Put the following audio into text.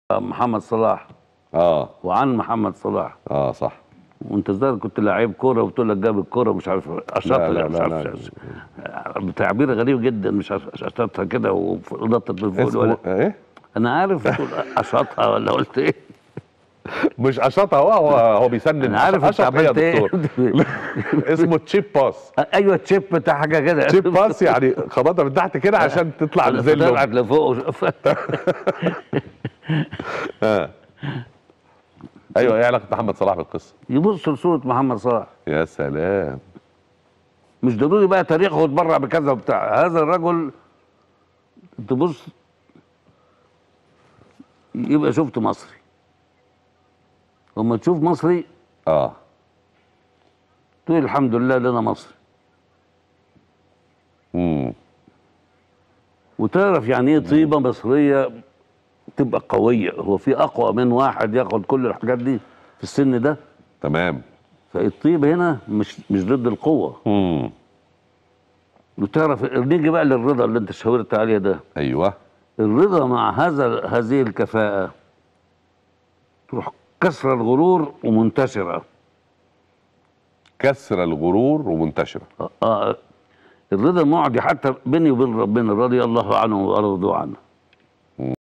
محمد صلاح اه وعن محمد صلاح اه صح وانت ازاي كنت لعيب كوره وبتقول لك جاب الكوره مش عارف اشاطها لا، مش لا، عارف لا. بتعبير غريب جدا مش عارف اشاطها كده ونطت من فوق اسمه ولا ايه انا عارف بتقول اشاطها ولا قلت ايه مش اشطها هو هو هو بيسنن انا عارف انت أشط إيه يا عملت ايه دكتور اسمه تشيب باس ايوه تشيب بتاع حاجه كده تشيب باس يعني خبطها من تحت كده عشان تطلع طلعت لزله لفوق ايوه ايه علاقه محمد صلاح بالقصه يبص لصوره محمد صلاح يا سلام مش ضروري بقى تاريخه يتبرع بكذا وبتاع هذا الرجل تبص يبقى شفت مصري لما تشوف مصري اه تقول الحمد لله لنا مصري امم وتعرف يعني ايه طيبه مصريه تبقى قويه هو في اقوى من واحد ياخد كل الحاجات دي في السن ده تمام فالطيبه هنا مش مش ضد القوه امم وتعرف نيجي بقى للرضا اللي انت شاورت عليه ده ايوه الرضا مع هذا هذه الكفاءة تروح كسر الغرور ومنتشرة كسر الغرور ومنتشره آه، آه الرضا معدي حتى بيني وبين ربنا رضي الله عنه ورضوا عنه